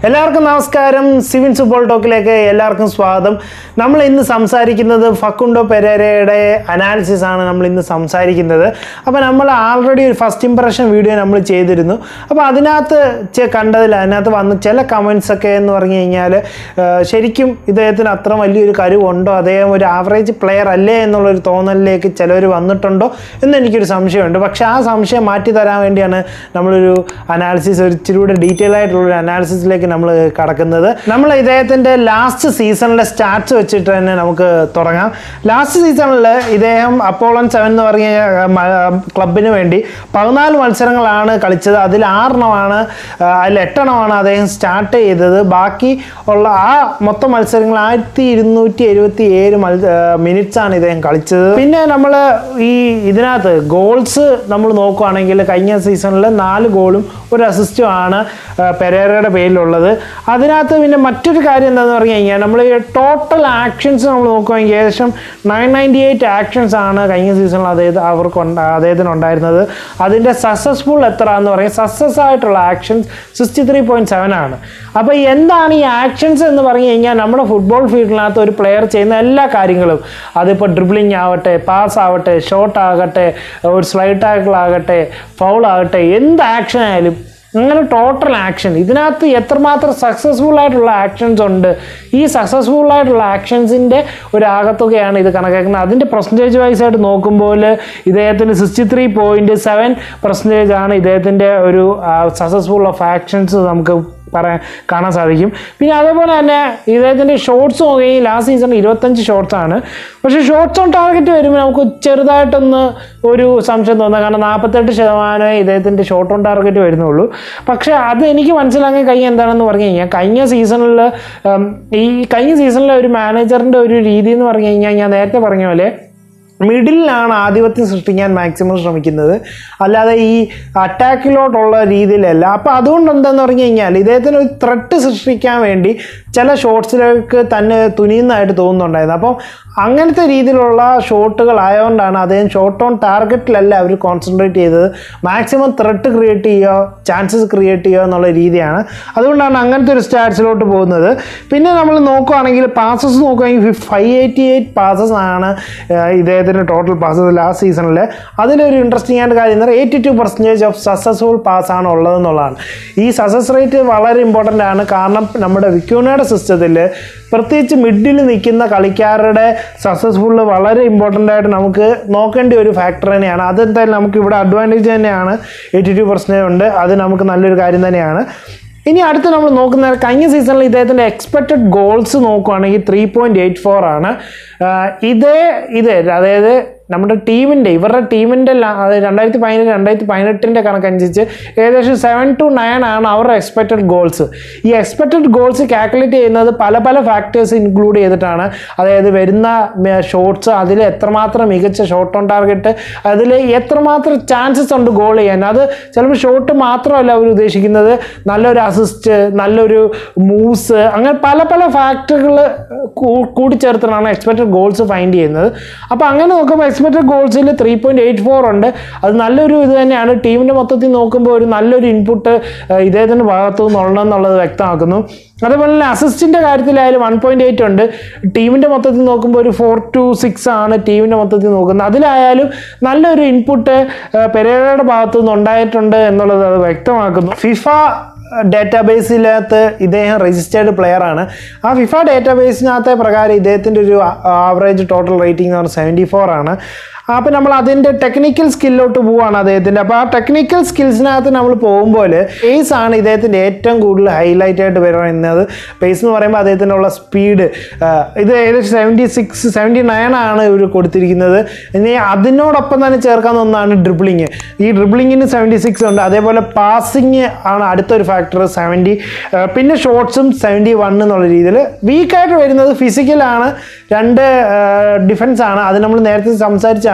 എല്ലാവർക്കും നമസ്കാരം സിവിൻ ഫുട്ബോൾ ടോക്കിലേക്ക് എല്ലാവർക്കും സ്വാഗതം നമ്മൾ ഇന്ന് സംസാരിക്കുന്നത് ഫക്കുണ്ടോ പെരേരയുടെ അനാലിസിസ് ആണ് നമ്മൾ ഇന്ന് സംസാരിക്കുന്നത് അപ്പോൾ നമ്മൾ ആൾറെഡി ഒരു ഫസ്റ്റ് ഇംപ്രഷൻ വീഡിയോ നമ്മൾ ചെയ്തിരുന്നു അപ്പോൾ അതിനകത്ത് ചെ- കണ്ടതിൽ അതിനകത്ത് വന്ന ചില കമൻസ് ഒക്കെ എന്ന് പറഞ്ഞു കഴിഞ്ഞാൽ ശരിക്കും ഇദ്ദേഹത്തിന് അത്ര വലിയൊരു കഴിവുണ്ടോ അദ്ദേഹം ഒരു ആവറേജ് പ്ലെയർ അല്ലേ എന്നുള്ളൊരു തോന്നലിലേക്ക് ചിലർ വന്നിട്ടുണ്ടോ എന്ന് എനിക്കൊരു സംശയമുണ്ട് പക്ഷേ ആ സംശയം മാറ്റി തരാൻ വേണ്ടിയാണ് നമ്മളൊരു അനാലിസിസ് ഒരു ഇച്ചിരി കൂടെ ഡീറ്റെയിൽ ആയിട്ടുള്ളൊരു അനാലിസിസിലേക്ക് നമ്മൾ കടക്കുന്നത് നമ്മൾ ഇദ്ദേഹത്തിൻ്റെ ലാസ്റ്റ് സീസണിലെ സ്റ്റാറ്റ്സ് വെച്ചിട്ട് തന്നെ നമുക്ക് തുടങ്ങാം ലാസ്റ്റ് സീസണിൽ ഇദ്ദേഹം അപ്പോളൻ സെവൻ എന്ന് പറഞ്ഞ ക്ലബിന് വേണ്ടി പതിനാല് മത്സരങ്ങളാണ് കളിച്ചത് അതിൽ ആറെണ്ണമാണ് ആ, അതിൽ എട്ടെണ്ണമാണ് അദ്ദേഹം സ്റ്റാർട്ട് ചെയ്തത് ബാക്കി ഉള്ള ആ മൊത്തം മത്സരങ്ങൾ ആയിരത്തി ഇരുന്നൂറ്റി എഴുപത്തി ഏഴ് മിനിറ്റ്സ് ആണ് ഇദ്ദേഹം കളിച്ചത് പിന്നെ നമ്മൾ ഈ ഇതിനകത്ത് ഗോൾസ് നമ്മൾ നോക്കുകയാണെങ്കിൽ കഴിഞ്ഞ സീസണിൽ നാല് ഗോളും ഒരു അസിസ്റ്റും ആണ് ആ, പെരേരയുടെ പേരിലുള്ളത് അതിനകത്ത് പിന്നെ മറ്റൊരു കാര്യം എന്താണെന്ന് പറഞ്ഞു കഴിഞ്ഞാൽ നമ്മൾ ഈ ടോട്ടൽ ആക്ഷൻസ് നമ്മൾ നോക്കുകയാണെങ്കിൽ ഏകദേശം നയൻ നയൻറ്റി എയ്റ്റ് ആക്ഷൻസ് ആണ് കഴിഞ്ഞ സീസണിൽ അദ്ദേഹം അവർക്ക് ഉണ്ടാ- അദ്ദേഹത്തിന് ഉണ്ടായിരുന്നത് അതിൻ്റെ സക്സസ്ഫുൾ എത്ര എന്ന് പറയും സക്സസ് ആയിട്ടുള്ള actions sixty three point seven ആണ് അപ്പോൾ എന്താണ് ഈ ആക്ഷൻസ് എന്ന് പറഞ്ഞു കഴിഞ്ഞാൽ നമ്മുടെ ഫുട്ബോൾ ഫീൽഡിനകത്ത് ഒരു പ്ലെയർ ചെയ്യുന്ന എല്ലാ കാര്യങ്ങളും അതിപ്പോൾ ഡ്രിബ്ലിംഗ് ആവട്ടെ പാസ് ആവട്ടെ ഷോട്ട് ആകട്ടെ ഒരു സ്ലൈഡ് ടാക്കിൾ ആകട്ടെ ഫൗൾ ആകട്ടെ എന്ത് ആക്ഷൻ ആയാലും അങ്ങനെ ടോട്ടൽ ആക്ഷൻ ഇതിനകത്ത് എത്രമാത്രം സക്സസ്ഫുൾ ആയിട്ടുള്ള ആക്ഷൻസ് ഉണ്ട് ഈ സക്സസ്ഫുൾ ആയിട്ടുള്ള ആക്ഷൻസിൻ്റെ ഒരു ആകത്തുകയാണ് ഇത് കണക്കാക്കുന്നത് അതിൻ്റെ പെർസെൻറ്റേജ് വൈസ് ആയിട്ട് നോക്കുമ്പോൾ ഇദ്ദേഹത്തിന് sixty three point seven percentage ആണ് ഇദ്ദേഹത്തിൻ്റെ ഒരു സക്സസ്ഫുൾ ഓഫ് ആക്ഷൻസ് നമുക്ക് പറയാൻ കാണാൻ സാധിക്കും പിന്നെ അതേപോലെ തന്നെ ഇദ്ദേഹത്തിൻ്റെ ഷോർട്സ് നോക്കുകയും ലാസ്റ്റ് സീസണിൽ ഇരുപത്തഞ്ച് ഷോർട്സ് ആണ് പക്ഷേ ഷോർട്സ് ഓൺ ടാർഗറ്റ് വരുമ്പോൾ നമുക്ക് ചെറുതായിട്ടൊന്ന് ഒരു സംശയം തോന്നാം കാരണം നാൽപ്പത്തെട്ട് ശതമാനമേ ഇദ്ദേഹത്തിൻ്റെ ഷോർട്ട് ഓൺ ടാർഗറ്റ് വരുന്നുള്ളൂ പക്ഷേ അത് എനിക്ക് മനസ്സിലാക്കാൻ കഴിഞ്ഞ എന്താണെന്ന് പറഞ്ഞു കഴിഞ്ഞാൽ കഴിഞ്ഞ സീസണിൽ ഈ കഴിഞ്ഞ സീസണിലെ ഒരു മാനേജറിൻ്റെ ഒരു രീതി എന്ന് പറഞ്ഞു കഴിഞ്ഞാൽ ഞാൻ നേരത്തെ പറഞ്ഞ പോലെ മിഡിലാണ് ആധിപത്യം സൃഷ്ടിക്കാൻ മാക്സിമം ശ്രമിക്കുന്നത് അല്ലാതെ ഈ അറ്റാക്കിലോട്ടുള്ള രീതിയിലല്ല അപ്പോൾ അതുകൊണ്ട് എന്താന്ന് പറഞ്ഞു കഴിഞ്ഞാൽ ഇദ്ദേഹത്തിന് ഒരു ത്രെട്ട് സൃഷ്ടിക്കാൻ വേണ്ടി ചില ഷോട്ട്സിലേക്ക് തന്നെ തുനിയുന്നതായിട്ട് തോന്നുന്നുണ്ടായിരുന്നു അപ്പം അങ്ങനത്തെ രീതിയിലുള്ള ഷോട്ടുകൾ ആയതുകൊണ്ടാണ് അദ്ദേഹം ഷോട്ട് ഓൺ ടാർഗറ്റിലല്ല അവർ കോൺസെൻട്രേറ്റ് ചെയ്തത് മാക്സിമം ത്രെട്ട് ക്രിയേറ്റ് ചെയ്യുക ചാൻസസ് ക്രിയേറ്റ് ചെയ്യുക എന്നുള്ള രീതിയാണ് അതുകൊണ്ടാണ് അങ്ങനത്തെ ഒരു സ്റ്റാറ്റ്സിലോട്ട് പോകുന്നത് പിന്നെ നമ്മൾ നോക്കുകയാണെങ്കിൽ പാസസ് നോക്കുകയാണെങ്കിൽ ഫൈവ് എയ്റ്റി എയ്റ്റ് പാസസ് ആണ് ആ, ഇദ്ദേഹത്തിൻ്റെ ടോട്ടൽ പാസസ് ലാസ്റ്റ് സീസണിൽ അതിലൊരു ഇൻട്രസ്റ്റിംഗ് ആയിട്ട് കാര്യം എന്ന് പറഞ്ഞാൽ eighty two percentage of successful pass ആണ് ഉള്ളതെന്നുള്ളതാണ് ഈ സക്സസ് റേറ്റ് വളരെ ഇമ്പോർട്ടൻ്റ് ആണ് കാരണം നമ്മുടെ വിക്യൂണയുടെ സിസ്റ്റത്തിൽ പ്രത്യേകിച്ച് മിഡിൽ നിൽക്കുന്ന കളിക്കാരുടെ സക്സസ്ഫുൾ വളരെ ഇമ്പോർട്ടൻ്റ് ആയിട്ട് നമുക്ക് നോക്കേണ്ട ഒരു ഫാക്ടർ തന്നെയാണ് അതെന്തായാലും നമുക്ക് ഇവിടെ അഡ്വാൻറ്റേജ് തന്നെയാണ് എയ്റ്റി ടു പെർസെൻറ്റേജ് ഉണ്ട് അത് നമുക്ക് നല്ലൊരു കാര്യം തന്നെയാണ് ഇനി അടുത്ത് നമ്മൾ നോക്കുന്ന കഴിഞ്ഞ സീസണിൽ ഇദ്ദേഹത്തിൻ്റെ എക്സ്പെക്റ്റഡ് ഗോൾസ് നോക്കുകയാണെങ്കിൽ ത്രീ പോയിൻറ്റ് എയ്റ്റ് ഫോർ ആണ് ആഹ് ഇതേ ഇത് അതായത് നമ്മുടെ ടീമിൻ്റെ ഇവരുടെ ടീമിൻ്റെ രണ്ടായിരത്തി പതിനേഴ് രണ്ടായിരത്തി പതിനെട്ടിൻ്റെ കണക്കനുസരിച്ച് ഏകദേശം സെവൻ ടു നയൻ ആണ് അവരുടെ എക്സ്പെക്റ്റഡ് ഗോൾസ് ഈ എക്സ്പെക്റ്റഡ് ഗോൾസ് കാൽക്കുലേറ്റ് ചെയ്യുന്നത് പല പല ഫാക്ടേഴ്സ് ഇൻക്ലൂഡ് ചെയ്തിട്ടാണ് അതായത് വരുന്ന ഷോട്ട്സ് അതിൽ എത്രമാത്രം മികച്ച ഷോട്ട് ഓൺ ടാർഗറ്റ് അതിൽ എത്രമാത്രം ചാൻസസ് ഉണ്ട് ഗോൾ ചെയ്യാൻ അത് ചിലപ്പോൾ ഷോട്ട് മാത്രമല്ല അവർ ഉദ്ദേശിക്കുന്നത് നല്ലൊരു അസിസ്റ്റ് നല്ലൊരു മൂവ്സ് അങ്ങനെ പല പല ഫാക്ടറുകൾ കൂടിച്ചേർത്തിട്ടാണ് എക്സ്പെക്റ്റഡ് ഗോൾസ് ഫൈൻഡ് ചെയ്യുന്നത് അപ്പോൾ അങ്ങനെ നോക്കുമ്പോൾ എക്സ്പെക്റ്റഡ് ഗോൾസിൽ ത്രീ പോയിൻറ്റ് എയ്റ്റ് ഫോർ ഉണ്ട് അത് നല്ലൊരു ഇത് തന്നെയാണ് ടീമിൻ്റെ മൊത്തത്തിൽ നോക്കുമ്പോൾ ഒരു നല്ലൊരു ഇൻപുട്ട് ഇദ്ദേഹത്തിൻ്റെ ഭാഗത്തു നിന്നുള്ളതെന്നുള്ളത് എന്നുള്ളത് വ്യക്തമാക്കുന്നു അതേപോലെ തന്നെ അസിസ്റ്റിൻ്റെ കാര്യത്തിലായാലും വൺ പോയിൻറ്റ് എയ്റ്റ് ഉണ്ട് ടീമിൻ്റെ മൊത്തത്തിൽ നോക്കുമ്പോൾ ഒരു ഫോർ ടു സിക്സ് ആണ് ടീമിൻ്റെ മൊത്തത്തിൽ നോക്കുന്നത് അതിലായാലും നല്ലൊരു ഇൻപുട്ട് പെരേരയുടെ ഭാഗത്തു നിന്ന് ഉണ്ടായിട്ടുണ്ട് എന്നുള്ളത് അത് വ്യക്തമാക്കുന്നു ഫിഫ ഡേറ്റാബേസിനകത്ത് ഇദ്ദേഹം രജിസ്റ്റേർഡ് പ്ലെയർ ആണ് ആ ഫിഫ ഡേറ്റാബേസിനകത്തെ പ്രകാരം ഇദ്ദേഹത്തിൻ്റെ ഒരു ആവറേജ് ടോട്ടൽ റേറ്റിംഗ് എന്ന് പറഞ്ഞാൽ സെവൻറ്റി ഫോർ ആണ് അപ്പോൾ നമ്മൾ അതിൻ്റെ ടെക്നിക്കൽ സ്കില്ലോട്ട് പോവുകയാണ് അദ്ദേഹത്തിൻ്റെ അപ്പോൾ ആ ടെക്നിക്കൽ സ്കിൽസിനകത്ത് നമ്മൾ പോകുമ്പോൾ പേസ് ആണ് ഇദ്ദേഹത്തിൻ്റെ ഏറ്റവും കൂടുതൽ ഹൈലൈറ്റ് ആയിട്ട് വരുന്നത് പേസ് എന്ന് പറയുമ്പോൾ അദ്ദേഹത്തിനുള്ള സ്പീഡ് ഇത് ഏകദേശം സെവൻറ്റി സിക്സ് സെവൻറ്റി നയൻ ആണ് ഇവർ കൊടുത്തിരിക്കുന്നത് ഇനി അതിനോടൊപ്പം തന്നെ ചേർക്കാവുന്ന ഒന്നാണ് ഡ്രിബ്ലിങ് ഈ ഡ്രിബ്ലിങ്ങിന് സെവൻറ്റി സിക്സ് ഉണ്ട് അതേപോലെ പാസിങ് ആണ് അടുത്തൊരു ഫാക്ടർ സെവൻറ്റി പിന്നെ ഷോട്ട്സും സെവൻറ്റി വൺ എന്നുള്ള രീതിയിൽ വീക്കായിട്ട് വരുന്നത് ഫിസിക്കലാണ് രണ്ട് ഡിഫൻസ് ആണ് അത് നമ്മൾ നേരത്തെ സംസാരിച്ചാണ്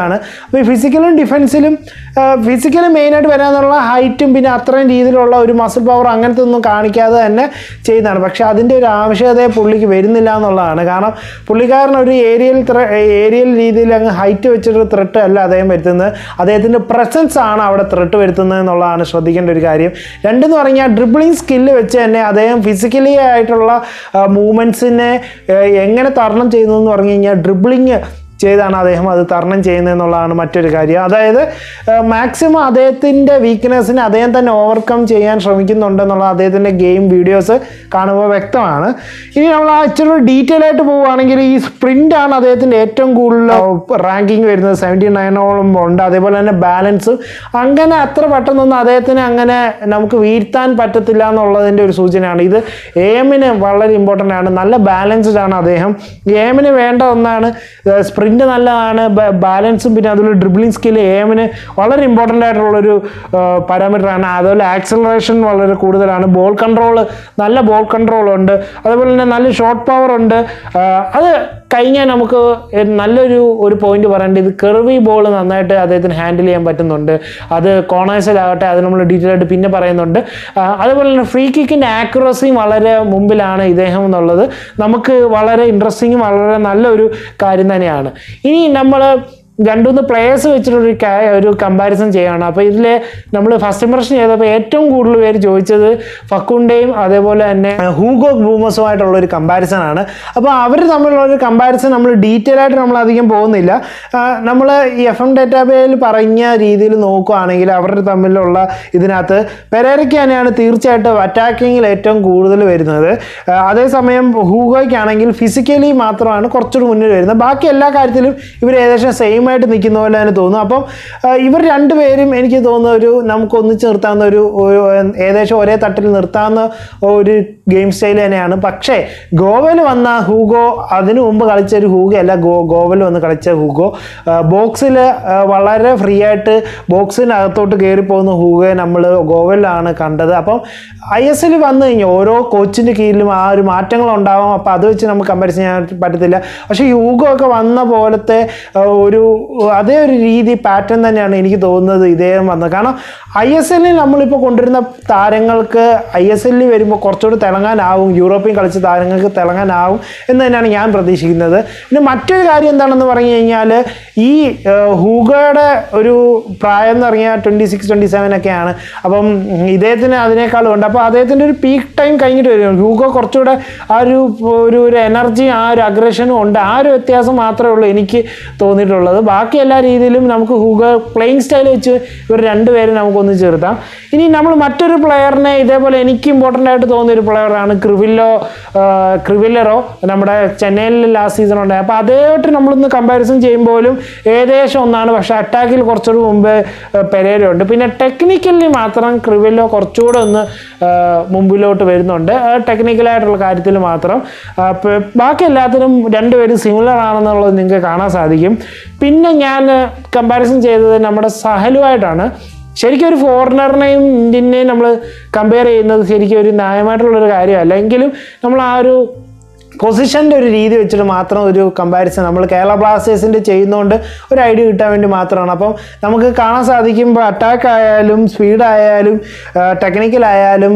ഫിസിക്കലാണ് അപ്പോൾ ഈ ഫിസിക്കലും ഡിഫൻസിലും ഫിസിക്കലി മെയിനായിട്ട് വരാനുള്ള ഹൈറ്റും പിന്നെ അത്രയും രീതിയിലുള്ള ഒരു മസിൽ പവർ അങ്ങനത്തെ ഒന്നും കാണിക്കാതെ തന്നെ ചെയ്യുന്നതാണ് പക്ഷേ അതിൻ്റെ ഒരു ആവശ്യകത പുള്ളിക്ക് വരുന്നില്ല എന്നുള്ളതാണ് കാരണം പുള്ളിക്കാരൻ ഒരു ഏരിയൽ ഏരിയൽ രീതിയിൽ അങ്ങ് ഹൈറ്റ് വെച്ചിട്ട് ത്രെട്ട് അല്ല അദ്ദേഹം വരുത്തുന്നത് അദ്ദേഹത്തിൻ്റെ പ്രസൻസ് ആണ് അവിടെ ത്രെട്ട് വരുത്തുന്നത് എന്നുള്ളതാണ് ശ്രദ്ധിക്കേണ്ട ഒരു കാര്യം രണ്ടെന്ന് പറഞ്ഞാൽ ഡ്രിബിളിങ് സ്കില്ല് വെച്ച് തന്നെ അദ്ദേഹം ഫിസിക്കലി ആയിട്ടുള്ള മൂവ്മെൻറ്റ്സിനെ എങ്ങനെ തരണം ചെയ്യുന്നു എന്ന് പറഞ്ഞു കഴിഞ്ഞാൽ ഡ്രിബിളിങ് ചെയ്താണ് അദ്ദേഹം അത് തരണം ചെയ്യുന്നത് എന്നുള്ളതാണ് മറ്റൊരു കാര്യം അതായത് മാക്സിമം അദ്ദേഹത്തിൻ്റെ വീക്ക്നെസ്സിനെ അദ്ദേഹം തന്നെ ഓവർകം ചെയ്യാൻ ശ്രമിക്കുന്നുണ്ടെന്നുള്ള അദ്ദേഹത്തിൻ്റെ ഗെയിം വീഡിയോസ് കാണുമ്പോൾ വ്യക്തമാണ് ഇനി നമ്മൾ ആ ഇച്ചിരി ഡീറ്റെയിൽ ആയിട്ട് പോവുകയാണെങ്കിൽ ഈ സ്പ്രിൻ്റ് ആണ് അദ്ദേഹത്തിൻ്റെ ഏറ്റവും കൂടുതൽ റാങ്കിങ് വരുന്നത് സെവൻറ്റി നയനോളം ഉണ്ട് അതേപോലെ തന്നെ ബാലൻസും അങ്ങനെ അത്ര പെട്ടെന്നൊന്നും അദ്ദേഹത്തിന് അങ്ങനെ നമുക്ക് വീഴ്ത്താൻ പറ്റത്തില്ല എന്നുള്ളതിൻ്റെ ഒരു സൂചനയാണ് ഇത് എ എമ്മിന് വളരെ ഇമ്പോർട്ടൻ്റ് ആണ് നല്ല ബാലൻസ്ഡ് ആണ് അദ്ദേഹം എ എമ്മിന് വേണ്ട ഒന്നാണ് സ്പ്രിൻ്റ് നല്ലതാണ് ബാലൻസും പിന്നെ അതുപോലെ ഡ്രിബിളിംഗ് സ്കിൽ എ എമ്മിന് വളരെ ഇമ്പോർട്ടൻ്റ് ആയിട്ടുള്ളൊരു പാരാമീറ്റർ ആണ് അതുപോലെ ആക്സലറേഷൻ വളരെ കൂടുതലാണ് ബോൾ കൺട്രോൾ നല്ല ബോൾ കൺട്രോൾ ഉണ്ട് അതുപോലെ തന്നെ നല്ല ഷോർട്ട് പവർ ഉണ്ട് ആ, അത് കഴിഞ്ഞാൽ നമുക്ക് നല്ലൊരു ഒരു പോയിന്റ് പറയേണ്ടത് ഇത് കെർവി ബോൾ നന്നായിട്ട് അദ്ദേഹത്തിന് ഹാൻഡിൽ ചെയ്യാൻ പറ്റുന്നുണ്ട് അത് കോണേഴ്സിലാകട്ടെ അത് നമ്മൾ ഡീറ്റെയിൽ ആയിട്ട് പിന്നെ പറയുന്നുണ്ട് ആ, അതുപോലെ തന്നെ ഫ്രീ കിക്കിൻ്റെ ആക്യുറസിയും വളരെ മുമ്പിലാണ് ഇദ്ദേഹം എന്നുള്ളത് നമുക്ക് വളരെ ഇൻട്രസ്റ്റിങ്ങും വളരെ നല്ലൊരു കാര്യം തന്നെയാണ് ഇനി നമ്മൾ രണ്ടുമൂന്ന് പ്ലേയേഴ്സ് വെച്ചിട്ടൊരു കാ- ഒരു കമ്പാരിസൺ ചെയ്യുകയാണ് അപ്പോൾ ഇതിൽ നമ്മൾ ഫസ്റ്റ് ഇംപ്രഷൻ ചെയ്തപ്പോൾ ഏറ്റവും കൂടുതൽ പേര് ചോദിച്ചത് ഫക്കുണ്ടയും അതേപോലെ തന്നെ ഹൂഗോ ബൂമസുമായിട്ടുള്ള ഒരു കമ്പാരിസൺ ആണ് അപ്പോൾ അവർ തമ്മിലുള്ള ഒരു കമ്പാരിസൺ നമ്മൾ ഡീറ്റെയിൽ ആയിട്ട് നമ്മൾ അധികം പോകുന്നില്ല നമ്മൾ ഈ എഫ് എം ഡേറ്റാബേയിൽ പറഞ്ഞ രീതിയിൽ നോക്കുകയാണെങ്കിൽ അവർ തമ്മിലുള്ള ഇതിനകത്ത് പെരേരയ്ക്ക് തന്നെയാണ് തീർച്ചയായിട്ടും അറ്റാക്കിങ്ങിൽ ഏറ്റവും കൂടുതൽ വരുന്നത് ആ, അതേസമയം ഹൂഗോയ്ക്കാണെങ്കിൽ ഫിസിക്കലി മാത്രമാണ് കുറച്ചുകൂടി മുന്നിൽ വരുന്നത് ബാക്കി എല്ലാ കാര്യത്തിലും ഇവർ ഏകദേശം സെയിം ആയിട്ട് നിൽക്കുന്ന പോലെ തന്നെ തോന്നുന്നു അപ്പം ആ, ഇവർ രണ്ടുപേരും എനിക്ക് തോന്നുന്ന ഒരു നമുക്ക് ഒന്നിച്ച് നിർത്താവുന്ന ഒരു ഒരു ഏകദേശം ഒരേ തട്ടിൽ നിർത്താവുന്ന ഒരു ഗെയിം സ്റ്റൈൽ തന്നെയാണ് പക്ഷേ ഗോവയിൽ വന്ന ഹൂഗോ അതിനു മുമ്പ് കളിച്ച ഒരു ഹൂഗോ അല്ല ഗോ ഗോവയിൽ വന്ന് കളിച്ച ഹൂഗോ ബോക്സിൽ വളരെ ഫ്രീ ആയിട്ട് ബോക്സിനകത്തോട്ട് കയറി പോകുന്ന ഹൂഗോയെ നമ്മൾ ഗോവയിലാണ് കണ്ടത് അപ്പം ഐ എസ് എൽ വന്നു കഴിഞ്ഞാൽ ഓരോ കോച്ചിൻ്റെ കീഴിലും ആ ഒരു മാറ്റങ്ങൾ ഉണ്ടാവും അപ്പോൾ അത് വെച്ച് നമുക്ക് കമ്പാരിസൺ ചെയ്യാൻ പറ്റത്തില്ല പക്ഷേ ഈ ഹൂഗോ ഒക്കെ വന്ന പോലത്തെ ആ, ഒരു അതേ ഒരു രീതി പാറ്റേൺ തന്നെയാണ് എനിക്ക് തോന്നുന്നത് ഇദ്ദേഹം വന്നത് കാരണം ഐ എസ് എല്ലിൽ നമ്മളിപ്പോൾ കൊണ്ടുവരുന്ന താരങ്ങൾക്ക് ഐ എസ് എല്ലിൽ വരുമ്പോൾ കുറച്ചുകൂടി തിളങ്ങാനാവും യൂറോപ്യൻ കളിച്ച താരങ്ങൾക്ക് തിളങ്ങാനാവും എന്ന് തന്നെയാണ് ഞാൻ പ്രതീക്ഷിക്കുന്നത് പിന്നെ മറ്റൊരു കാര്യം എന്താണെന്ന് പറഞ്ഞു കഴിഞ്ഞാൽ ഈ ആ, ഹൂഗോയുടെ ഒരു പ്രായം എന്ന് പറഞ്ഞാൽ ട്വൻറ്റി സിക്സ് ട്വൻറ്റി സെവൻ ഒക്കെയാണ് അപ്പം ഇദ്ദേഹത്തിന് അതിനേക്കാളും ഉണ്ട് അപ്പോൾ അദ്ദേഹത്തിൻ്റെ ഒരു പീക്ക് ടൈം കഴിഞ്ഞിട്ട് വരും ഹൂഗോ കുറച്ചുകൂടെ ആ ഒരു ഒരു ഒരു എനർജി ആ ഒരു അഗ്രഷനും ഉണ്ട് ആ ഒരു വ്യത്യാസം മാത്രമേ ഉള്ളൂ എനിക്ക് തോന്നിയിട്ടുള്ളത് ബാക്കി എല്ലാ രീതിയിലും നമുക്ക് ഹൂഗോ പ്ലേയിങ് സ്റ്റൈൽ വെച്ച് ഇവർ രണ്ടുപേരും നമുക്കൊന്ന് ചേർത്താം ഇനി നമ്മൾ മറ്റൊരു പ്ലെയറിനെ ഇതേപോലെ എനിക്ക് ഇമ്പോർട്ടൻ്റ് ആയിട്ട് തോന്നിയ ഒരു പ്ലെയറാണ് ക്രിവില്ലോ ആ, ക്രിവില്ലറോ നമ്മുടെ ചെന്നൈയിൽ ലാസ്റ്റ് സീസൺ ഉണ്ടായി അപ്പോൾ അതേമായിട്ട് നമ്മളൊന്ന് കമ്പാരിസൺ ചെയ്യുമ്പോഴും ഏകദേശം ഒന്നാണ് പക്ഷേ അറ്റാക്കിൽ കുറച്ചുകൂടി മുമ്പ് പെരേര ഉണ്ട് പിന്നെ ടെക്നിക്കലി മാത്രം ക്രിവില്ലോ കുറച്ചുകൂടെ ഒന്ന് ആ, മുമ്പിലോട്ട് വരുന്നുണ്ട് ടെക്നിക്കലായിട്ടുള്ള കാര്യത്തിൽ മാത്രം ആ, പ- ബാക്കി എല്ലാത്തിനും രണ്ടുപേരും സിമിലർ ആണെന്നുള്ളത് നിങ്ങൾക്ക് കാണാൻ സാധിക്കും പിന്നെ ഞാൻ കമ്പാരിസൺ ചെയ്തത് നമ്മുടെ സഹലുമായിട്ടാണ് ശരിക്കും ഒരു ഫോറിനറിനെയും ഇന്ത്യനെയും നമ്മൾ കമ്പയർ ചെയ്യുന്നത് ശരിക്കും ഒരു ന്യായമായിട്ടുള്ളൊരു കാര്യമല്ല എങ്കിലും നമ്മൾ ആ ഒരു പൊസിഷൻ്റെ ഒരു രീതി വെച്ചിട്ട് മാത്രം ഒരു കമ്പാരിസൺ നമ്മൾ കേരള ബ്ലാസ്റ്റേഴ്സിൻ്റെ ചെയ്യുന്നതുകൊണ്ട് ഒരു ഐഡിയ കിട്ടാൻ വേണ്ടി മാത്രമാണ് അപ്പം നമുക്ക് കാണാൻ സാധിക്കുമ്പോൾ അറ്റാക്ക് ആയാലും സ്പീഡ് ആയാലും ടെക്നിക്കൽ ആയാലും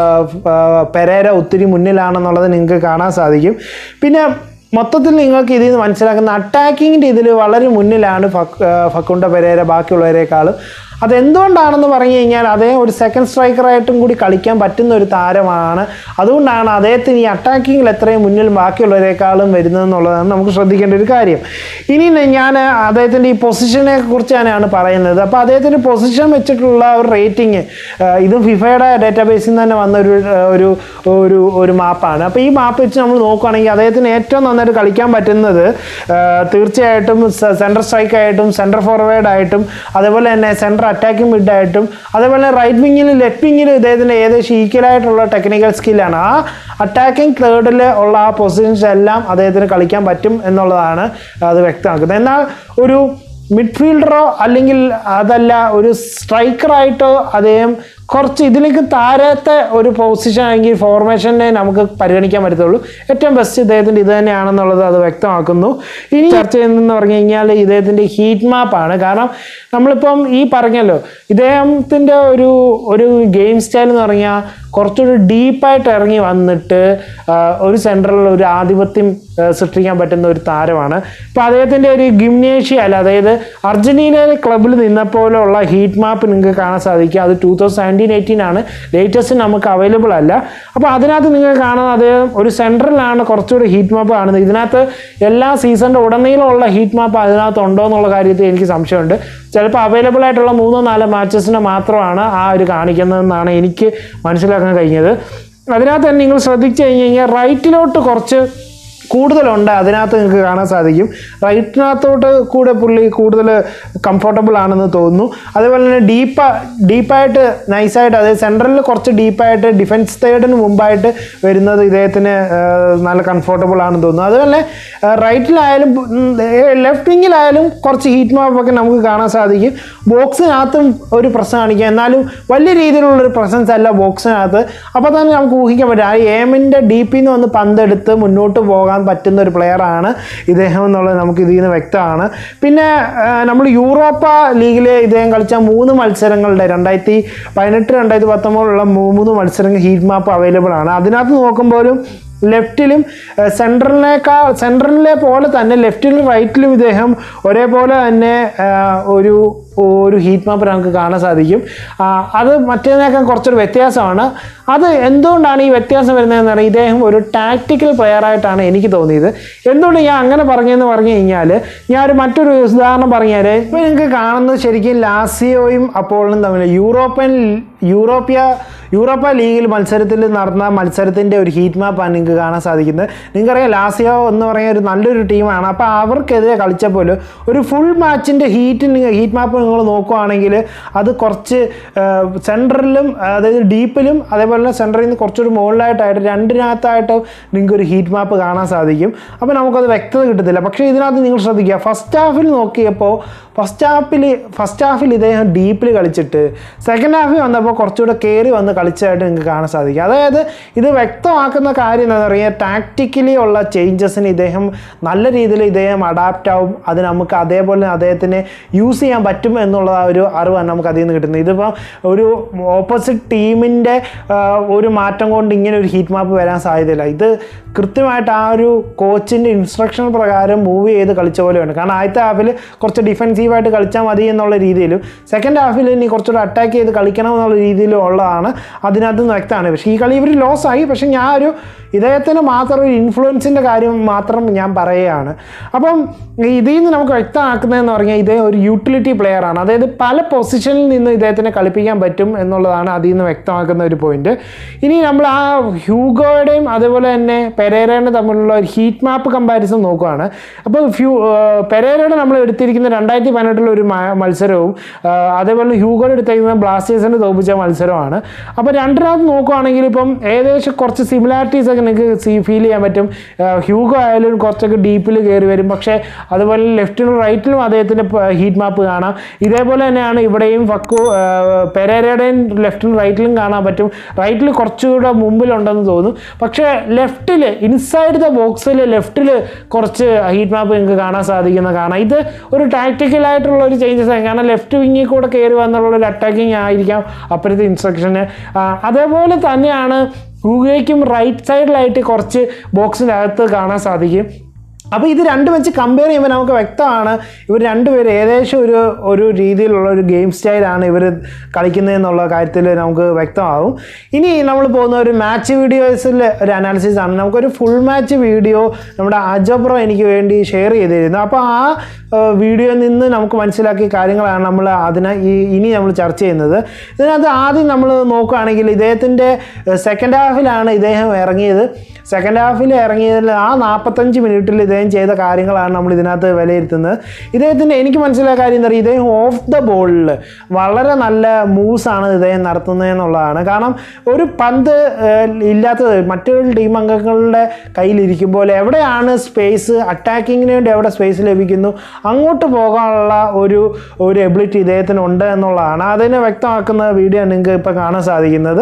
പെരേര ഒത്തിരി മുന്നിലാണെന്നുള്ളത് നിങ്ങൾക്ക് കാണാൻ സാധിക്കും പിന്നെ മൊത്തത്തിൽ നിങ്ങൾക്ക് ഇതിൽ നിന്ന് മനസ്സിലാക്കുന്ന അറ്റാക്കിങ്ങിൻ്റെ ഇതിൽ വളരെ മുന്നിലാണ് ഫക് ഫക്കുണ്ട പെരേര ബാക്കിയുള്ളവരെക്കാളും അതെന്തുകൊണ്ടാണെന്ന് പറഞ്ഞു കഴിഞ്ഞാൽ അദ്ദേഹം ഒരു സെക്കൻഡ് സ്ട്രൈക്കറായിട്ടും കൂടി കളിക്കാൻ പറ്റുന്ന ഒരു താരമാണ് അതുകൊണ്ടാണ് അദ്ദേഹത്തിന് ഈ അറ്റാക്കിങ്ങിൽ എത്രയും മുന്നിൽ ബാക്കിയുള്ളവരെക്കാളും വരുന്നതെന്നുള്ളതാണ് നമുക്ക് ശ്രദ്ധിക്കേണ്ട ഒരു കാര്യം ഇനി ഞാൻ അദ്ദേഹത്തിൻ്റെ ഈ പൊസിഷനെ കുറിച്ച് തന്നെയാണ് പറയുന്നത് അപ്പോൾ അദ്ദേഹത്തിൻ്റെ പൊസിഷൻ വെച്ചിട്ടുള്ള ഒരു റേറ്റിംഗ് ഇതും ഫിഫയുടെ ഡേറ്റാബേസിൽ നിന്ന് തന്നെ വന്ന ഒരു ആ, ഒരു ഒരു ഒരു മാപ്പാണ് അപ്പോൾ ഈ മാപ്പ് വെച്ച് നമ്മൾ നോക്കുകയാണെങ്കിൽ അദ്ദേഹത്തിന് ഏറ്റവും നന്നായിട്ട് കളിക്കാൻ പറ്റുന്നത് ആ, തീർച്ചയായിട്ടും സെൻട്രൽ സ്ട്രൈക്ക് ആയിട്ടും സെൻട്രൽ ഫോർവേഡ് ആയിട്ടും അതേപോലെ തന്നെ സെൻട്രൽ അറ്റാക്കിംഗ് മിഡ് ആയിട്ടും അതേപോലെ തന്നെ റൈറ്റ് വിങ്ങിലും ലെഫ്റ്റ് വിങ്ങിലും ഇദ്ദേഹത്തിന് ഏകദേശം ഈക്വൽ ആയിട്ടുള്ള ടെക്നിക്കൽ സ്കില്ലാണ് ആ അറ്റാക്കിംഗ് തേർഡിൽ ഉള്ള ആ പൊസിഷൻസ് എല്ലാം അദ്ദേഹത്തിന് കളിക്കാൻ പറ്റും എന്നുള്ളതാണ് അത് വ്യക്തമാക്കുന്നത് എന്നാൽ ഒരു മിഡ്ഫീൽഡറോ അല്ലെങ്കിൽ അതല്ല ഒരു സ്ട്രൈക്കറായിട്ടോ അദ്ദേഹം കുറച്ച് ഇതിലേക്ക് താരത്തെ ഒരു പൊസിഷൻ ആണെങ്കിൽ ഫോർമേഷനെ നമുക്ക് പരിഗണിക്കാൻ പറ്റത്തുള്ളൂ ഏറ്റവും ബെസ്റ്റ് ഇദ്ദേഹത്തിൻ്റെ ഇത് തന്നെയാണെന്നുള്ളത് അത് വ്യക്തമാക്കുന്നു ഇനി ചർച്ച ചെയ്യുന്നതെന്ന് പറഞ്ഞു കഴിഞ്ഞാൽ ഇദ്ദേഹത്തിൻ്റെ ഹീറ്റ് മാപ്പാണ് കാരണം നമ്മളിപ്പം ഈ പറഞ്ഞല്ലോ ഇദ്ദേഹത്തിൻ്റെ ഒരു ഒരു ഗെയിം സ്റ്റൈൽ എന്ന് പറഞ്ഞാൽ കുറച്ചുകൂടി ഡീപ്പായിട്ട് ഇറങ്ങി വന്നിട്ട് ആ, ഒരു സെൻട്രലിൽ ഒരു ആധിപത്യം ആ, സൃഷ്ടിക്കാൻ പറ്റുന്ന ഒരു താരമാണ് ഇപ്പം അദ്ദേഹത്തിൻ്റെ ഒരു ഗിംനേഷ്യ അല്ല അതായത് അർജന്റീനയിലെ ക്ലബിൽ നിന്നപ്പോലുള്ള ഹീറ്റ് മാപ്പ് നിങ്ങൾക്ക് കാണാൻ സാധിക്കും അത് ടൂ തൗസൻഡ് സെവൻറ്റീൻ എയ്റ്റീൻ ആണ് ലേറ്റസ്റ്റ് നമുക്ക് അവൈലബിൾ അല്ല അപ്പോൾ അതിനകത്ത് നിങ്ങൾക്ക് കാണുന്നത് അദ്ദേഹം ഒരു സെൻട്രലാണ് കുറച്ചുകൂടി ഹീറ്റ് മാപ്പ് കാണുന്നത് ഇതിനകത്ത് എല്ലാ സീസണിൻ്റെ ഉടനീളമുള്ള ഹീറ്റ് മാപ്പ് അതിനകത്ത് ഉണ്ടോ എന്നുള്ള കാര്യത്തിൽ എനിക്ക് സംശയമുണ്ട് ചിലപ്പോൾ അവൈലബിൾ ആയിട്ടുള്ള മൂന്നോ നാലോ മാച്ചസിന് മാത്രമാണ് ആ ഒരു കാണിക്കുന്നതെന്നാണ് എനിക്ക് മനസ്സിലാക്കാൻ കഴിഞ്ഞത് അതിനകത്ത് തന്നെ നിങ്ങൾ ശ്രദ്ധിച്ചു കഴിഞ്ഞ് കഴിഞ്ഞാൽ റൈറ്റിലോട്ട് കുറച്ച് കൂടുതലുണ്ട് അതിനകത്ത് നിങ്ങൾക്ക് കാണാൻ സാധിക്കും റൈറ്റിനകത്തോട്ട് കൂടെ പുള്ളി കൂടുതൽ കംഫർട്ടബിൾ ആണെന്ന് തോന്നുന്നു അതേപോലെ തന്നെ ഡീപ്പ ഡീപ്പായിട്ട് നൈസായിട്ട് അതായത് സെൻട്രലിൽ കുറച്ച് ഡീപ്പായിട്ട് ഡിഫൻസ് തേർഡിന് മുമ്പായിട്ട് വരുന്നത് ഇദ്ദേഹത്തിന് ആ, നല്ല കംഫർട്ടബിൾ ആണെന്ന് തോന്നുന്നു അതുപോലെ റൈറ്റിലായാലും ലെഫ്റ്റ് വിങ്ങിലായാലും കുറച്ച് ഹീറ്റ് മാപ്പൊക്കെ നമുക്ക് കാണാൻ സാധിക്കും ബോക്സിനകത്തും ഒരു പ്രശ്നം കാണിക്കുക എന്നാലും വലിയ രീതിയിലുള്ളൊരു പ്രസൻസ് അല്ല ബോക്സിനകത്ത് അപ്പോൾ തന്നെ നമുക്ക് ഊഹിക്കാൻ പറ്റും ആ എമിൻ്റെ ഡീപ്പിൽ നിന്ന് വന്ന് പന്തെടുത്ത് മുന്നോട്ട് പോകാൻ പറ്റുന്ന ഒരു പ്ലെയറാണ് ഇദ്ദേഹം എന്നുള്ളത് നമുക്ക് ഇതിൽ നിന്ന് വ്യക്തമാണ് പിന്നെ നമ്മൾ യൂറോപ്പ ലീഗിൽ ഇദ്ദേഹം കളിച്ച മൂന്ന് മത്സരങ്ങളുടെ രണ്ടായിരത്തി പതിനെട്ട് രണ്ടായിരത്തി പത്തൊമ്പതിലുള്ള മൂന്ന് മത്സരങ്ങൾ ഹീറ്റ് മാപ്പ് അവൈലബിൾ ആണ് അതിനകത്ത് നോക്കുമ്പോഴും ലെഫ്റ്റിലും സെൻട്രലിനേക്കാൾ സെൻട്രലിലെ പോലെ തന്നെ ലെഫ്റ്റിലും റൈറ്റിലും ഇദ്ദേഹം ഒരേപോലെ തന്നെ ആ, ഒരു ഒരു ഹീറ്റ് മാപ്പ് നമുക്ക് കാണാൻ സാധിക്കും ആ, അത് മറ്റേതിനേക്കാൾ കുറച്ചൊരു വ്യത്യാസമാണ് അത് എന്തുകൊണ്ടാണ് ഈ വ്യത്യാസം വരുന്നതെന്ന് പറഞ്ഞാൽ ഇദ്ദേഹം ഒരു ടാക്റ്റിക്കൽ പ്ലെയറായിട്ടാണ് എനിക്ക് തോന്നിയത് എന്തുകൊണ്ട് ഞാൻ അങ്ങനെ പറഞ്ഞതെന്ന് പറഞ്ഞു കഴിഞ്ഞാൽ ഞാൻ ഒരു മറ്റൊരു ഉദാഹരണം പറഞ്ഞാൽ ഇപ്പോൾ നിങ്ങൾക്ക് കാണുന്നത് ശരിക്കും ലാസിയോയും അപ്പോളും തമ്മിൽ യൂറോപ്യൻ യൂറോപ്യ യൂറോപ്പ ലീഗിൽ മത്സരത്തിൽ നടന്ന മത്സരത്തിൻ്റെ ഒരു ഹീറ്റ് മാപ്പാണ് നിങ്ങൾക്ക് കാണാൻ സാധിക്കുന്നത് നിങ്ങൾക്കറിയാം ലാസിയോ എന്ന് പറയുന്ന ഒരു നല്ലൊരു ടീമാണ് അപ്പോൾ അവർക്കെതിരെ കളിച്ചപ്പോൾ ഒരു ഫുൾ മാച്ചിൻ്റെ ഹീറ്റ് നിങ്ങൾ ഹീറ്റ് മാപ്പ് നിങ്ങൾ നോക്കുവാണെങ്കിൽ അത് കുറച്ച് സെൻട്രലിലും അതായത് ഡീപ്പിലും അതേപോലെ തന്നെ സെൻറ്ററിൽ നിന്ന് കുറച്ചൊരു മുകളിലായിട്ടായിട്ട് രണ്ടിനകത്തായിട്ട് നിങ്ങൾക്ക് ഒരു ഹീറ്റ് മാപ്പ് കാണാൻ സാധിക്കും അപ്പോൾ നമുക്കത് വ്യക്തത കിട്ടത്തില്ല പക്ഷേ ഇതിനകത്ത് നിങ്ങൾ ശ്രദ്ധിക്കുക ഫസ്റ്റ് ഹാഫിൽ നോക്കിയപ്പോൾ ഫസ്റ്റ് ഹാഫിൽ ഫസ്റ്റ് ഹാഫിൽ ഇദ്ദേഹം ഡീപ്പിൽ കളിച്ചിട്ട് സെക്കൻഡ് ഹാഫിൽ വന്നപ്പോൾ കുറച്ചുകൂടെ കയറി വന്ന് കളിച്ചതായിട്ട് നിങ്ങൾക്ക് കാണാൻ സാധിക്കും അതായത് ഇത് വ്യക്തമാക്കുന്ന കാര്യം എന്താണെന്ന് പറയുക ടാക്റ്റിക്കലി ഉള്ള ചേഞ്ചസിന് ഇദ്ദേഹം നല്ല രീതിയിൽ ഇദ്ദേഹം അഡാപ്റ്റ് ആവും അത് നമുക്ക് അതേപോലെ അദ്ദേഹത്തിന് യൂസ് ചെയ്യാൻ പറ്റും എന്നുള്ള ആ ഒരു അറിവാണ് നമുക്ക് അതിൽ നിന്ന് കിട്ടുന്നത് ഇതിപ്പോൾ ഒരു ഓപ്പോസിറ്റ് ടീമിൻ്റെ ഒരു മാറ്റം കൊണ്ട് ഇങ്ങനെ ഒരു ഹീറ്റ് മാപ്പ് വരാൻ സാധ്യതയില്ല ഇത് കൃത്യമായിട്ട് ആ ഒരു കോച്ചിൻ്റെ ഇൻസ്ട്രക്ഷൻ പ്രകാരം മൂവ് ചെയ്ത് കളിച്ച പോലെയാണ് കാരണം ആദ്യത്തെ ഹാഫിൽ കുറച്ച് ഡിഫെൻസീവായിട്ട് കളിച്ചാൽ മതി എന്നുള്ള രീതിയിലും സെക്കൻഡ് ഹാഫിൽ ഇനി കുറച്ചുകൂടെ അറ്റാക്ക് ചെയ്ത് കളിക്കണം എന്നുള്ള രീതിയിലും ഉള്ളതാണ് അതിനകത്ത് നിന്ന് വ്യക്തമാണ് പക്ഷേ ഈ കളി ഇവർ ലോസ് ആയി പക്ഷേ ഞാൻ ഒരു ഇദ്ദേഹത്തിന് മാത്രം ഒരു ഇൻഫ്ലുവൻസിൻ്റെ കാര്യം മാത്രം ഞാൻ പറയുകയാണ് അപ്പം ഇതിൽ നിന്ന് നമുക്ക് വ്യക്തമാക്കുന്നതെന്ന് പറഞ്ഞാൽ ഇദ്ദേഹം ഒരു യൂട്ടിലിറ്റി പ്ലെയർ ആണ് അതായത് പല പൊസിഷനിൽ നിന്ന് ഇദ്ദേഹത്തിനെ കളിപ്പിക്കാൻ പറ്റും എന്നുള്ളതാണ് അതിൽ നിന്ന് വ്യക്തമാക്കുന്ന ഒരു പോയിന്റ് ഇനി നമ്മൾ ആ ഹ്യൂഗോയുടെയും അതേപോലെ തന്നെ പെരേരയുടെ തമ്മിലുള്ള ഒരു ഹീറ്റ് മാപ്പ് കമ്പാരിസൺ നോക്കുകയാണ് അപ്പോൾ ഫ്യൂ പെരേരയുടെ നമ്മൾ എടുത്തിരിക്കുന്ന രണ്ടായിരത്തി പതിനെട്ടിലെ ഒരു മ- മത്സരവും ആ, അതേപോലെ ഹ്യൂഗോയുടെ എടുത്തിരിക്കുന്ന ബ്ലാസ്റ്റേഴ്സിനെ തോപ്പിച്ച മത്സരമാണ് അപ്പോൾ രണ്ടിനകത്ത് നോക്കുകയാണെങ്കിൽ ഇപ്പം ഏകദേശം കുറച്ച് സിമിലാരിറ്റീസ് ഒക്കെ നിങ്ങൾക്ക് സീ ഫീൽ ചെയ്യാൻ പറ്റും ആ, ഹ്യൂഗോ ആയാലും കുറച്ചൊക്കെ ഡീപ്പിൽ കയറി വരും പക്ഷേ അതുപോലെ ലെഫ്റ്റിലും റൈറ്റിലും അദ്ദേഹത്തിൻ്റെ ഹീറ്റ് മാപ്പ് കാണാം ഇതേപോലെ തന്നെയാണ് ഇവിടെയും ഫക്കു ആ, പെരേരയുടെയും ലെഫ്റ്റിലും റൈറ്റിലും കാണാൻ പറ്റും റൈറ്റിൽ കുറച്ചുകൂടെ മുമ്പിലുണ്ടെന്ന് തോന്നുന്നു പക്ഷേ ലെഫ്റ്റിൽ ഇൻസൈഡ് ദ ബോക്സിൽ ലെഫ്റ്റിൽ കുറച്ച് ഹീറ്റ് മാപ്പ് നിങ്ങൾക്ക് കാണാൻ സാധിക്കുന്ന കാണാം ഇത് ഒരു ടാക്ടിക്കലായിട്ടുള്ള ഒരു ചേഞ്ചസ് ആണ് കാരണം ലെഫ്റ്റ് വിങ്ങിൽ കൂടെ കയറി വന്നുള്ള ഒരു അറ്റാക്കിങ് ആയിരിക്കാം അപ്പുറത്തെ ഇൻസ്ട്രക്ഷന് അതേപോലെ തന്നെയാണ് ഹൂഗയ്ക്കും റൈറ്റ് സൈഡിലായിട്ട് കുറച്ച് ബോക്സിൻ്റെ അകത്ത് കാണാൻ സാധിക്കും അപ്പോൾ ഇത് രണ്ടും വെച്ച് കമ്പയർ ചെയ്യുമ്പോൾ നമുക്ക് വ്യക്തമാണ് ഇവർ രണ്ടുപേരും ഏകദേശം ഒരു ഒരു രീതിയിലുള്ള ഒരു ഗെയിം സ്റ്റൈലാണ് ഇവർ കളിക്കുന്നതെന്നുള്ള കാര്യത്തിൽ നമുക്ക് വ്യക്തമാവും ഇനി നമ്മൾ പോകുന്ന ഒരു മാച്ച് വീഡിയോസിൽ ഒരു അനാലിസിസ് ആണ് നമുക്കൊരു ഫുൾ മാച്ച് വീഡിയോ നമ്മുടെ അജബ്രോ എനിക്ക് വേണ്ടി ഷെയർ ചെയ്തിരുന്നു അപ്പോൾ ആ വീഡിയോയിൽ നിന്ന് നമുക്ക് മനസ്സിലാക്കിയ കാര്യങ്ങളാണ് നമ്മൾ അതിനെ ഈ ഇനി നമ്മൾ ചർച്ച ചെയ്യുന്നത് ഇതിനകത്ത് ആദ്യം നമ്മൾ നോക്കുകയാണെങ്കിൽ ഇദ്ദേഹത്തിൻ്റെ സെക്കൻഡ് ഹാഫിലാണ് ഇദ്ദേഹം ഇറങ്ങിയത് സെക്കൻഡ് ഹാഫിൽ ഇറങ്ങിയതിൽ ആ നാൽപ്പത്തഞ്ച് മിനിറ്റിൽ ഇദ്ദേഹം ഇദ്ദേഹം ചെയ്ത കാര്യങ്ങളാണ് നമ്മൾ ഇതിനകത്ത് വിലയിരുത്തുന്നത് ഇദ്ദേഹത്തിൻ്റെ എനിക്ക് മനസ്സിലായ കാര്യം എന്താ പറയുക ഇദ്ദേഹം ഓഫ് ദ ബോളിൽ വളരെ നല്ല മൂവ്സ് ആണ് ഇദ്ദേഹം നടത്തുന്നത് എന്നുള്ളതാണ് കാരണം ഒരു പന്ത് ഏഹ്, ഇല്ലാത്തത് മറ്റൊരു ടീം അംഗങ്ങളുടെ കയ്യിലിരിക്കുമ്പോൾ എവിടെയാണ് സ്പേസ് അറ്റാക്കിങ്ങിന് വേണ്ടി എവിടെ സ്പേസ് ലഭിക്കുന്നു അങ്ങോട്ട് പോകാനുള്ള ഒരു ഒരു എബിലിറ്റി ഇദ്ദേഹത്തിന് ഉണ്ട് എന്നുള്ളതാണ് അതിനെ വ്യക്തമാക്കുന്ന വീഡിയോ നിങ്ങൾക്ക് ഇപ്പോൾ കാണാൻ സാധിക്കുന്നത്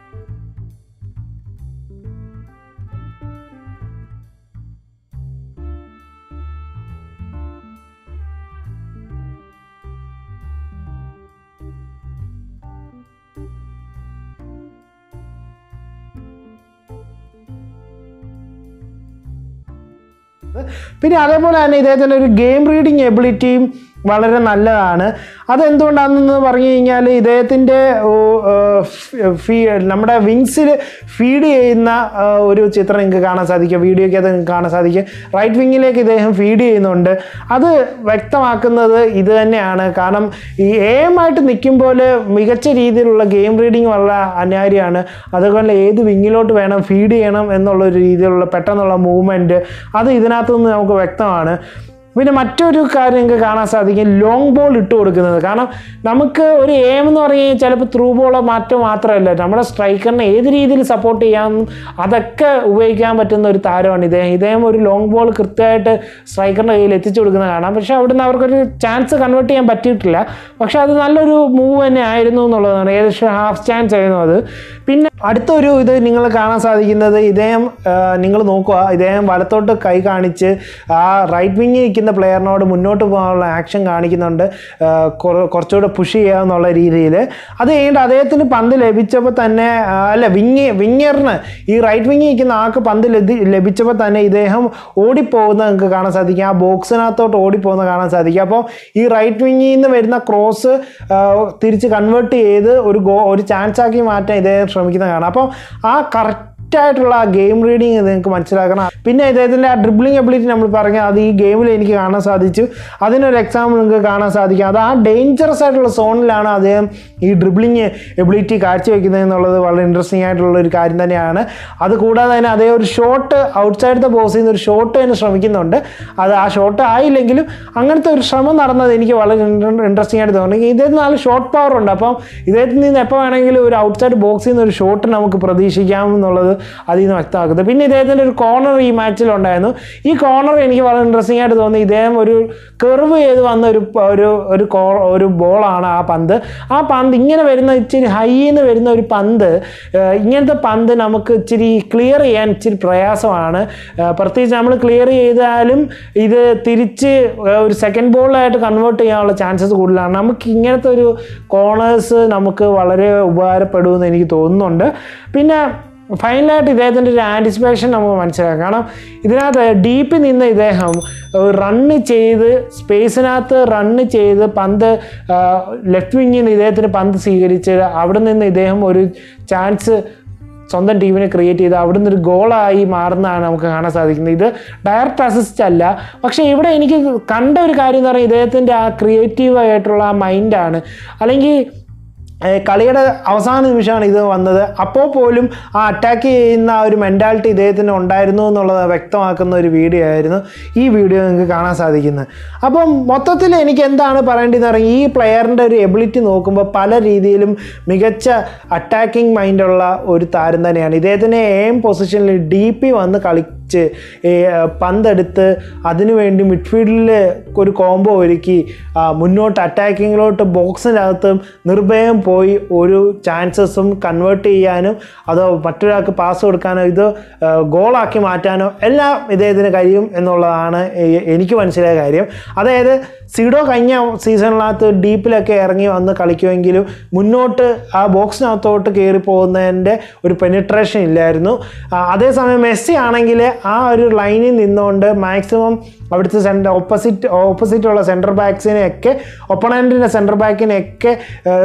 പിന്നെ അതേപോലെ തന്നെ ഇദ്ദേഹത്തിൻ്റെ ഒരു ഗെയിം റീഡിങ് എബിലിറ്റിയും വളരെ നല്ലതാണ് അതെന്തുകൊണ്ടാണെന്ന് പറഞ്ഞു കഴിഞ്ഞാൽ ഇദ്ദേഹത്തിൻ്റെ ഓ, ഏർ, ഫീ നമ്മുടെ വിങ്സിൽ ഫീഡ് ചെയ്യുന്ന ആ, ഒരു ചിത്രം നിങ്ങൾക്ക് കാണാൻ സാധിക്കും വീഡിയോയ്ക്കകത്ത് നിങ്ങൾക്ക് കാണാൻ സാധിക്കും റൈറ്റ് വിങ്ങിലേക്ക് ഇദ്ദേഹം ഫീഡ് ചെയ്യുന്നുണ്ട് അത് വ്യക്തമാക്കുന്നത് ഇത് തന്നെയാണ് കാരണം ഈ എയിമായിട്ട് നിൽക്കുമ്പോൾ മികച്ച രീതിയിലുള്ള ഗെയിം റീഡിങ് വളരെ അനിവാര്യമാണ് അതുപോലെ ഏത് വിങ്ങിലോട്ട് വേണം ഫീഡ് ചെയ്യണം എന്നുള്ള ഒരു രീതിയിലുള്ള പെട്ടെന്നുള്ള മൂവ്മെൻറ്റ് അത് ഇതിനകത്തുനിന്ന് നമുക്ക് വ്യക്തമാണ് പിന്നെ മറ്റൊരു കാര്യം നിങ്ങൾക്ക് കാണാൻ സാധിക്കും ലോങ് ബോൾ ഇട്ട് കൊടുക്കുന്നത് കാരണം നമുക്ക് ഒരു എയിം എന്ന് പറഞ്ഞു കഴിഞ്ഞാൽ ചിലപ്പോൾ ത്രൂ ബോളോ മാറ്റം മാത്രമല്ല നമ്മുടെ സ്ട്രൈക്കറിനെ ഏത് രീതിയിൽ സപ്പോർട്ട് ചെയ്യാം അതൊക്കെ ഉപയോഗിക്കാൻ പറ്റുന്ന ഒരു താരമാണ് ഇദ്ദേഹം ഇദ്ദേഹം ഒരു ലോങ് ബോൾ കൃത്യമായിട്ട് സ്ട്രൈക്കറിൻ്റെ കയ്യിൽ എത്തിച്ചു കൊടുക്കുന്നത് കാണാം പക്ഷേ അവിടുന്ന് അവർക്കൊരു ചാൻസ് കൺവേർട്ട് ചെയ്യാൻ പറ്റിയിട്ടില്ല പക്ഷേ അത് നല്ലൊരു മൂവ് തന്നെ ആയിരുന്നു എന്നുള്ളതാണ് ഏകദേശം ഹാഫ് ചാൻസ് ആയിരുന്നു അത് പിന്നെ അടുത്തൊരു ഇത് നിങ്ങൾ കാണാൻ സാധിക്കുന്നത് ഇദ്ദേഹം നിങ്ങൾ നോക്കുക ഇദ്ദേഹം വലത്തോട്ട് കൈ കാണിച്ച് ആ റൈറ്റ് വിങ്ങിൽ നിൽക്കുന്ന പ്ലെയറിനോട് മുന്നോട്ട് പോകാനുള്ള ആക്ഷൻ കാണിക്കുന്നുണ്ട് ആ, കുറ- കുറച്ചുകൂടെ പുഷ് ചെയ്യുക എന്നുള്ള രീതിയിൽ അത് കഴിഞ്ഞിട്ട് അദ്ദേഹത്തിന് പന്ത് ലഭിച്ചപ്പോൾ തന്നെ ആ, അല്ല വിങ് വിങ്ങറിന് ഈ റൈറ്റ് വിങ്ങിൽ നിൽക്കുന്ന ആൾക്ക് പന്ത് ലഭി ലഭിച്ചപ്പോൾ തന്നെ ഇദ്ദേഹം ഓടിപ്പോകുന്നത് നിങ്ങൾക്ക് കാണാൻ സാധിക്കും ആ ബോക്സിനകത്തോട്ട് ഓടിപ്പോകുന്നത് കാണാൻ സാധിക്കും അപ്പോൾ ഈ റൈറ്റ് വിങ്ങിൽ നിന്ന് വരുന്ന ക്രോസ് തിരിച്ച് കൺവേർട്ട് ചെയ്ത് ഒരു ഗോ ഒരു ചാൻസ് ആക്കി മാറ്റാൻ ഇദ്ദേഹം ശ്രമിക്കുന്നത് കാണാം അപ്പോൾ ആ കറക്റ്റ് ആയിട്ടുള്ള ആ ഗെയിം റീഡിങ് നിങ്ങൾക്ക് മനസ്സിലാക്കണം പിന്നെ ഇദ്ദേഹത്തിൻ്റെ ആ ഡ്രിബ്ലിംഗ് എബിലിറ്റി നമ്മൾ പറഞ്ഞ അത് ഈ ഗെയിമിൽ എനിക്ക് കാണാൻ സാധിച്ചു അതിനൊരു എക്സാമ്പിൾ നിങ്ങൾക്ക് കാണാൻ സാധിക്കും അത് ആ ഡേഞ്ചറസ് ആയിട്ടുള്ള സോണിലാണ് അദ്ദേഹം ഈ ഡ്രിബ്ലിംഗ് എബിലിറ്റി കാഴ്ചവെക്കുന്നത് എന്നുള്ളത് വളരെ ഇൻട്രസ്റ്റിംഗ് ആയിട്ടുള്ള ഒരു കാര്യം തന്നെയാണ് അത് കൂടാതെ തന്നെ അതേ ഒരു ഷോട്ട് ഔട്ട്സൈഡ് ദ ബോക്സിൽ നിന്ന് ഒരു ഷോട്ട് തന്നെ ശ്രമിക്കുന്നുണ്ട് അത് ആ ഷോട്ട് ആയില്ലെങ്കിലും അങ്ങനത്തെ ഒരു ശ്രമം നടന്നത് എനിക്ക് വളരെ ഇൻട്രസ്റ്റിംഗ് ആയിട്ട് തോന്നി ഇദ്ദേഹത്തിന് നല്ല ഷോട്ട് പവർ ഉണ്ട് അപ്പം ഇദ്ദേഹത്തിൽ നിന്ന് എപ്പോൾ വേണമെങ്കിലും ഒരു ഔട്ട്സൈഡ് ബോക്സിൽ നിന്ന് ഒരു ഷോട്ട് നമുക്ക് പ്രതീക്ഷിക്കാം എന്നുള്ളത് അതിൽ നിന്ന് വ്യക്തമാക്കുന്നത് പിന്നെ ഇദ്ദേഹത്തിൻ്റെ ഒരു കോർണർ ഈ മാച്ചിൽ ഉണ്ടായിരുന്നു ഈ കോർണർ എനിക്ക് വളരെ ഇൻട്രസ്റ്റിംഗ് ആയിട്ട് തോന്നി ഇദ്ദേഹം ഒരു കെർവ് ചെയ്ത് വന്ന ഒരു പ- ഒരു ഒരു കോ ഒരു ബോളാണ് ആ പന്ത് ആ പന്ത് ഇങ്ങനെ വരുന്ന ഇച്ചിരി ഹൈന്ന് വരുന്ന ഒരു പന്ത് ഏഹ്, ഇങ്ങനത്തെ പന്ത് നമുക്ക് ഇച്ചിരി ക്ലിയർ ചെയ്യാൻ ഇച്ചിരി പ്രയാസമാണ് ഏഹ്, പ്രത്യേകിച്ച് നമ്മൾ ക്ലിയർ ചെയ്താലും ഇത് തിരിച്ച് ഏഹ്, ഒരു സെക്കൻഡ് ബോളായിട്ട് കൺവേർട്ട് ചെയ്യാനുള്ള ചാൻസസ് കൂടുതലാണ് നമുക്ക് ഇങ്ങനത്തെ ഒരു കോർണേഴ്സ് നമുക്ക് വളരെ ഉപകാരപ്പെടുമെന്ന് എനിക്ക് തോന്നുന്നുണ്ട് പിന്നെ ഫൈനലായിട്ട് ഇദ്ദേഹത്തിൻ്റെ ഒരു ആൻറ്റിസിപ്പേഷൻ നമുക്ക് മനസ്സിലാക്കാം കാരണം ഇതിനകത്ത് ഡീപ്പിൽ നിന്ന് ഇദ്ദേഹം റണ്ണ് ചെയ്ത് സ്പേസിനകത്ത് റണ്ണ് ചെയ്ത് പന്ത് ലെഫ്റ്റ് വിങ്ങിൽ നിന്ന് ഇദ്ദേഹത്തിന് പന്ത് സ്വീകരിച്ച് അവിടെ നിന്ന് ഇദ്ദേഹം ഒരു ചാൻസ് സ്വന്തം ടീമിനെ ക്രിയേറ്റ് ചെയ്ത് അവിടെ നിന്ന് ഒരു ഗോളായി മാറുന്നതാണ് നമുക്ക് കാണാൻ സാധിക്കുന്നത് ഇത് ഡയറക്റ്റ് അസിസ്റ്റ് അല്ല പക്ഷേ ഇവിടെ എനിക്ക് കണ്ട ഒരു കാര്യം എന്ന് പറയുന്നത് ഇദ്ദേഹത്തിൻ്റെ ആ ക്രിയേറ്റീവ് ആയിട്ടുള്ള ആ മൈൻഡാണ് അല്ലെങ്കിൽ ഏഹ് കളിയുടെ അവസാന നിമിഷമാണ് ഇത് വന്നത് അപ്പോൾ പോലും ആ അറ്റാക്ക് ചെയ്യുന്ന ആ ഒരു മെൻറ്റാലിറ്റി ഇദ്ദേഹത്തിന് ഉണ്ടായിരുന്നു എന്നുള്ളത് വ്യക്തമാക്കുന്ന ഒരു വീഡിയോ ആയിരുന്നു ഈ വീഡിയോ നിങ്ങൾക്ക് കാണാൻ സാധിക്കുന്നത് അപ്പം മൊത്തത്തിൽ എനിക്ക് എന്താണ് പറയേണ്ടതെന്ന് പറഞ്ഞാൽ ഈ പ്ലെയറിൻ്റെ ഒരു എബിലിറ്റി നോക്കുമ്പോൾ പല രീതിയിലും മികച്ച അറ്റാക്കിംഗ് മൈൻഡുള്ള ഒരു താരം തന്നെയാണ് ഇദ്ദേഹത്തിന് എയിം പൊസിഷനിൽ ഡി പി വന്ന് കളിച്ച് ഈ, ആ, പന്തെടുത്ത് അതിനുവേണ്ടി മിഡ്ഫീൽഡിൽ ഒരു കോംബോ ഒരുക്കി ആ, മുന്നോട്ട് അറ്റാക്കിങ്ങിലോട്ട് ബോക്സിനകത്ത് നിർഭയം പോയി ഒരു ചാൻസസും കൺവേർട്ട് ചെയ്യാനും അതോ മറ്റൊരാൾക്ക് പാസ് കൊടുക്കാനോ ഇത് ആ, ഗോളാക്കി മാറ്റാനോ എല്ലാം ഇദ്ദേഹത്തിന് കഴിയും എന്നുള്ളതാണ് എ- എനിക്ക് മനസ്സിലായ കാര്യം അതായത് സിഡോ കഴിഞ്ഞ സീസണിനകത്ത് ഡീപ്പിലൊക്കെ ഇറങ്ങി വന്ന് കളിക്കുമെങ്കിലും മുന്നോട്ട് ആ ബോക്സിനകത്തോട്ട് കയറി പോകുന്നതിൻ്റെ ഒരു പെനിട്രേഷൻ ഇല്ലായിരുന്നു ആ, അതേസമയം മെസ്സി ആണെങ്കിൽ ആ ഒരു ലൈനിൽ നിന്നുകൊണ്ട് മാക്സിമം അവിടുത്തെ സെൻറ്റർ ഓപ്പോസിറ്റ് ഓപ്പോസിറ്റുള്ള സെൻറ്റർ ബാക്സിനെയൊക്കെ ഒപ്പണൻറ്റിൻ്റെ സെൻറ്റർ ബാക്കിനെയൊക്കെ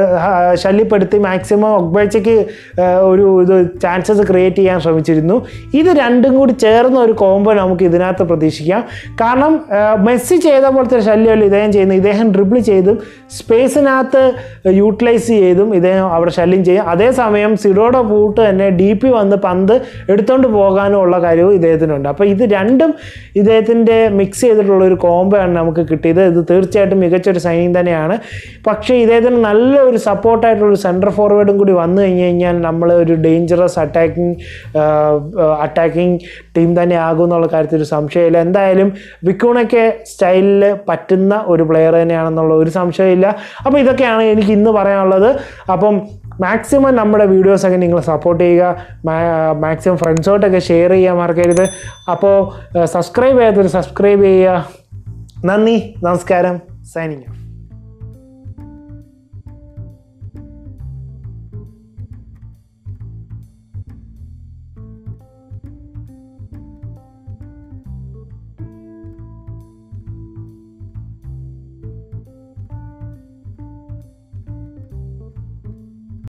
ശല്യപ്പെടുത്തി മാക്സിമം ഒഗ്ബേച്ചയ്ക്ക് ഒരു ഇത് ചാൻസസ് ക്രിയേറ്റ് ചെയ്യാൻ ശ്രമിച്ചിരുന്നു ഇത് രണ്ടും കൂടി ചേർന്ന ഒരു കോംബോ നമുക്ക് ഇതിനകത്ത് പ്രതീക്ഷിക്കാം കാരണം ആ, മെസ്സി ചെയ്ത പോലത്തെ ഒരു ശല്യമല്ല ഇദ്ദേഹം ചെയ്യുന്നത് ഇദ്ദേഹം ഡ്രിബിൾ ചെയ്തും സ്പേസിനകത്ത് യൂട്ടിലൈസ് ചെയ്തും ഇദ്ദേഹം അവിടെ ശല്യം ചെയ്യും അതേസമയം സിഡോയുടെ പൂട്ട് തന്നെ ഡി പി വന്ന് പന്ത് എടുത്തുകൊണ്ട് പോകാനും ഉള്ള കാര്യവും ഇദ്ദേഹത്തിനുണ്ട് അപ്പോൾ ഇത് രണ്ടും ഇദ്ദേഹത്തിൻ്റെ മിക്സ് ചെയ്തിട്ടുള്ള ഒരു കോംബോ ആണ് നമുക്ക് കിട്ടിയത് ഇത് തീർച്ചയായിട്ടും മികച്ചൊരു സൈനിങ് തന്നെയാണ് പക്ഷേ ഇദ്ദേഹത്തിന് നല്ല ഒരു സപ്പോർട്ടായിട്ടുള്ള ഒരു സെൻറ്റർ ഫോർവേഡും കൂടി വന്നു കഴിഞ്ഞ് കഴിഞ്ഞാൽ നമ്മൾ ഒരു ഡേഞ്ചറസ് അറ്റാക്കിംഗ് അറ്റാക്കിംഗ് ടീം തന്നെ ആകും എന്നുള്ള കാര്യത്തിൽ ഒരു സംശയമില്ല എന്തായാലും വിക്കൂണയ്ക്ക് സ്റ്റൈലിൽ പറ്റുന്ന ഒരു പ്ലെയർ തന്നെയാണെന്നുള്ള ഒരു സംശയമില്ല അപ്പോൾ ഇതൊക്കെയാണ് എനിക്ക് ഇന്ന് പറയാനുള്ളത് അപ്പം മാക്സിമം നമ്മുടെ വീഡിയോസൊക്കെ നിങ്ങൾ സപ്പോർട്ട് ചെയ്യുക മാക്സിമം ഫ്രണ്ട്സോട്ടൊക്കെ ഷെയർ ചെയ്യാൻ മറക്കരുത് അപ്പോൾ സബ്സ്ക്രൈബ് ചെയ്യാത്തൊരു സബ്സ്ക്രൈബ് ചെയ്യുക നന്ദി നമസ്കാരം സൈനിങ്